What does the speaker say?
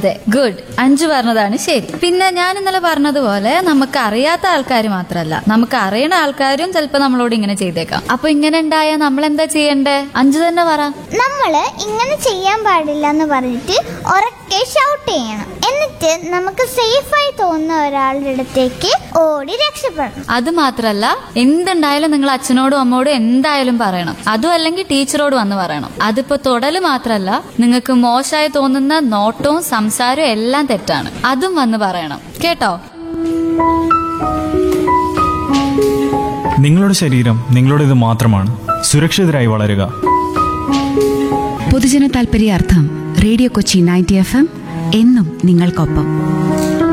അതെ ഗുഡ് അഞ്ചു പറഞ്ഞതാണ് ശരി പിന്നെ ഞാൻ ഇന്നലെ പറഞ്ഞതുപോലെ നമുക്ക് അറിയാത്ത ആൾക്കാർ മാത്രമല്ല നമുക്ക് അറിയണ ആൾക്കാരും ചിലപ്പോ നമ്മളോട് ഇങ്ങനെ ചെയ്തേക്കാം അപ്പൊ ഇങ്ങനെ ഉണ്ടായാൽ നമ്മൾ എന്താ ചെയ്യണ്ടേ അഞ്ചു തന്നെ പറ നമ്മള് ഇങ്ങനെ ചെയ്യാൻ പാടില്ല എന്ന് പറഞ്ഞിട്ട് ഉറക്കെ ഷൗട്ട് ചെയ്യണം എന്നിട്ട് നമുക്ക് സേഫായി തോന്നുന്ന ഒരാളുടെ അടുത്തേക്ക് ഓടി രക്ഷപ്പെടണം അത് മാത്രല്ല എന്തുണ്ടായാലും നിങ്ങൾ അച്ഛനോടും അമ്മോടും എന്തായാലും പറയണം അതും അല്ലെങ്കിൽ ടീച്ചറോട് വന്ന് പറയണം അതിപ്പോ തൊടല് മാത്രല്ല നിങ്ങൾക്ക് മോശമായി തോന്നുന്ന നോട്ടവും സംസാരവും എല്ലാം തെറ്റാണ് അതും വന്ന് പറയണം കേട്ടോ നിങ്ങളുടെ ശരീരം നിങ്ങളുടേത് മാത്രമാണ് സുരക്ഷിതരായി വളരുക പൊതുജന താൽപര്യാർത്ഥം radio Kochi ninety F M എന്നും നിങ്ങൾക്കൊപ്പം